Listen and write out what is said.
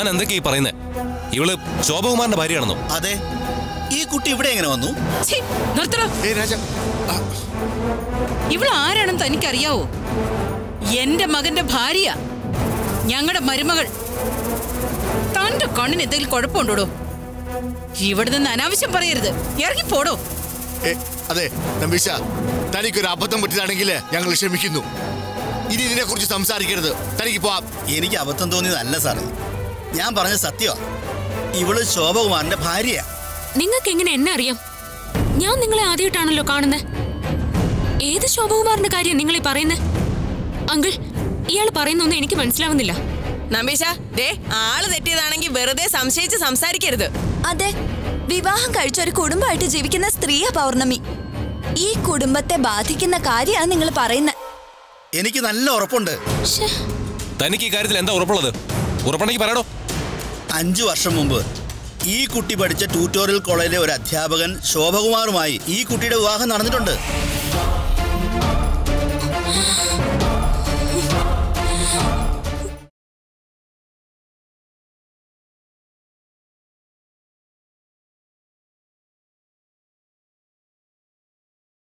എന്തൊക്കെയാ ഈ പറയുന്നത് ഇവള് ശോഭകുമാറിന്റെ ഭാര്യയാണെന്നോ അതെ ഈ കുട്ടി ഇവിടെ എങ്ങനെ വന്നു ഛീ, നിർത്തടോ ഏ രാജ ആ, ഇവൾ ആരാണെന്ന് തനിക്കറിയാവോ എന്റെ മകന്റെ ഭാര്യ ഞങ്ങളുടെ മരുമകൾ തന്റെ കണ്ണിന് എന്തെങ്കിലും കുഴപ്പമുണ്ടോടോ ഇവിടെ നിന്ന് അനാവശ്യം പറയരുത് ഇറങ്ങി പോടോ ഏ, അതെ നമ്പീശ തനിക്കൊരു അബദ്ധം പറ്റിയതാണെങ്കിൽ ഞങ്ങൾ ക്ഷമിക്കുന്നു ഇനി ഇതിനെ കുറിച്ച് സംസാരിക്കരുത് തനിക്ക് പോവാം എനിക്ക് അബദ്ധം തോന്നിയതല്ല സാറേ ഞാൻ പറഞ്ഞ സത്യമാ ഇവള് ശോഭകുമാറിന്റെ ഭാര്യയാ നിങ്ങൾക്ക് എങ്ങനെ എന്നെ അറിയാം ഞാൻ നിങ്ങളെ ആദ്യമായിട്ടാണല്ലോ കാണുന്നത് ഏത് ശോഭകുമാറിന്റെ കാര്യം നിങ്ങൾ ഈ പറയുന്നത് അങ്കിൾ ഇയാൾ പറയുന്നൊന്നും എനിക്ക് മനസ്സിലാവുന്നില്ല നമ്പീശ ദേ ആള് തെറ്റിയതാണെങ്കിൽ വെറുതെ സംശയിച്ച് സംസാരിക്കരുത് അതെ വിവാഹം കഴിച്ച ഒരു കുടുംബമായിട്ട് ജീവിക്കുന്ന സ്ത്രീയാ പൗർണമി ഈ കുടുംബത്തെ ബാധിക്കുന്ന കാര്യമാണ് നിങ്ങൾ പറയുന്നത് എനിക്ക് നല്ല ഉറപ്പുണ്ട് ശ്ശേ, തനിക്ക് ഈ കാര്യത്തിൽ എന്താ ഉറപ്പുള്ളത് ഉറപ്പുണ്ടെങ്കിൽ പറയടോ അഞ്ചു വർഷം മുമ്പ് ഈ കുട്ടി പഠിച്ച ട്യൂട്ടോറിയൽ കോളേജിലെ ഒരു അധ്യാപകൻ ശോഭകുമാറുമായി ഈ കുട്ടിയുടെ വിവാഹം നടന്നിട്ടുണ്ട്